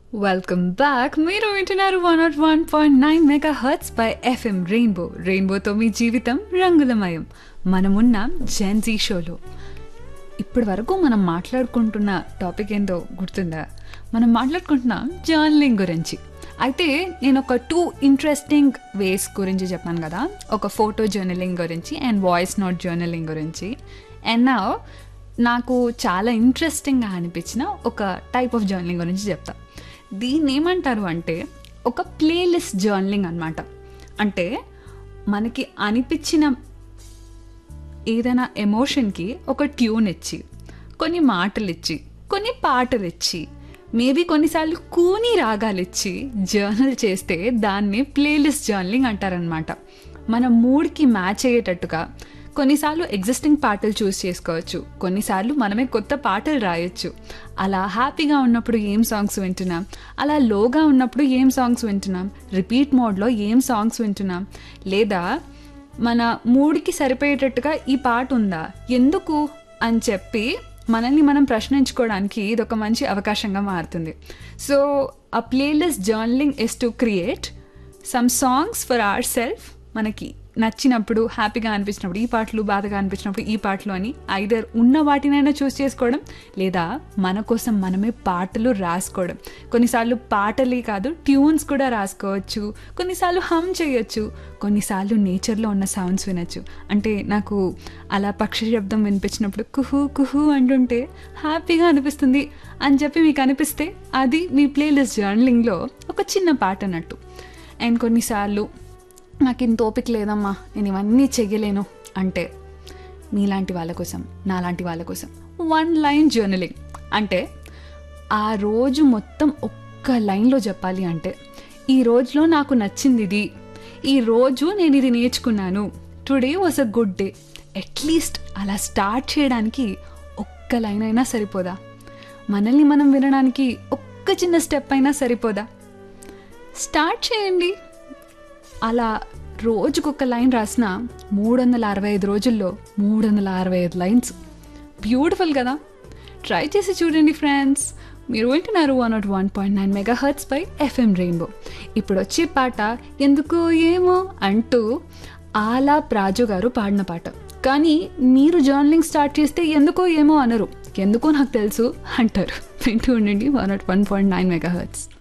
welcome back మీరు వింటున్నారు one nought one point nine mega hertz by FM Rainbow రెయిన్బోతో మీ జీవితం రంగులమయం మనమున్న జెన్జీ షోలో ఇప్పటి వరకు మనం మాట్లాడుకుంటున్న టాపిక్ ఏందో గుర్తుందా మనం మాట్లాడుకుంటున్నాం జర్నలింగ్ గురించి అయితే నేను ఒక టూ ఇంట్రెస్టింగ్ వేస్ గురించి చెప్పాను కదా ఒక ఫోటో జర్నలింగ్ గురించి అండ్ వాయిస్ నోట్ జర్నలింగ్ గురించి అండ్ నా నాకు చాలా ఇంట్రెస్టింగ్గా అనిపించిన ఒక టైప్ ఆఫ్ జర్నలింగ్ గురించి చెప్తా దీన్ని ఏమంటారు అంటే ఒక ప్లేలిస్ట్ జర్నలింగ్ అనమాట అంటే మనకి అనిపించిన ఏదైనా ఎమోషన్కి ఒక ట్యూన్ ఇచ్చి కొన్ని మాటలు ఇచ్చి కొన్ని పాటలు ఇచ్చి మేబీ కొన్నిసార్లు కూని రాగాలు ఇచ్చి జర్నల్ చేస్తే దాన్ని ప్లేలిస్ట్ జర్నలింగ్ అంటారనమాట మన మూడ్కి మ్యాచ్ అయ్యేటట్టుగా కొన్నిసార్లు ఎగ్జిస్టింగ్ పాటలు చూస్ చేసుకోవచ్చు కొన్నిసార్లు మనమే కొత్త పాటలు రాయొచ్చు అలా హ్యాపీగా ఉన్నప్పుడు ఏం సాంగ్స్ వింటున్నాం అలా లోగా ఉన్నప్పుడు ఏం సాంగ్స్ వింటున్నాం రిపీట్ మోడ్లో ఏం సాంగ్స్ వింటున్నాం లేదా మన మూడికి సరిపోయేటట్టుగా ఈ పాట ఉందా ఎందుకు అని చెప్పి మనల్ని మనం ప్రశ్నించుకోవడానికి ఇది ఒక మంచి అవకాశంగా మారుతుంది so uh playlist journaling is to create some songs for our self మనకి నచ్చినప్పుడు హ్యాపీగా అనిపించినప్పుడు ఈ పాటలు బాధగా అనిపించినప్పుడు ఈ పాటలు అని ఐదర్ ఉన్న వాటినైనా చూస్ చేసుకోవడం లేదా మన కోసం మనమే పాటలు రాసుకోవడం కొన్నిసార్లు పాటలే కాదు ట్యూన్స్ కూడా రాసుకోవచ్చు కొన్నిసార్లు హమ్ చేయొచ్చు కొన్నిసార్లు నేచర్లో ఉన్న సౌండ్స్ వినొచ్చు అంటే నాకు అలా పక్షి శబ్దం వినిపించినప్పుడు కుహు కుహు అంటుంటే హ్యాపీగా అనిపిస్తుంది అని చెప్పి మీకు అనిపిస్తే అది మీ ప్లేలిస్ట్ జర్నలింగ్లో ఒక చిన్న పాట అన్నట్టు అండ్ కొన్నిసార్లు నాకు ఇంత ఓపిక లేదమ్మా నేను ఇవన్నీ చెయ్యలేను అంటే మీలాంటి వాళ్ళ కోసం నాలాంటి వాళ్ళ కోసం వన్ లైన్ జర్నలింగ్ అంటే ఆ రోజు మొత్తం ఒక్క లైన్లో చెప్పాలి అంటే ఈ రోజులో నాకు నచ్చింది ఇది ఈ రోజు నేను ఇది నేర్చుకున్నాను today was a good day at least అలా స్టార్ట్ చేయడానికి ఒక్క లైన్ అయినా సరిపోదా మనల్ని మనం వినడానికి ఒక్క చిన్న స్టెప్ అయినా సరిపోదా స్టార్ట్ చేయండి అలా రోజుకొక లైన్ రాసిన మూడు వందల అరవై ఐదు రోజుల్లో మూడు వందల అరవై ఐదు లైన్స్ బ్యూటిఫుల్ కదా ట్రై చేసి చూడండి ఫ్రెండ్స్ మీరు వింటున్నారు one nought one point nine mega hertz by FM Rainbow ఇప్పుడు వచ్చే పాట ఎందుకు ఏమో అంటూ ఆలా ప్రాజు గారు పాడిన పాట కానీ మీరు జర్నలింగ్ స్టార్ట్ చేస్తే ఎందుకో ఏమో అనరు ఎందుకో నాకు తెలుసు అంటారు వింటూ ఉండండి one nought one point nine mega hurts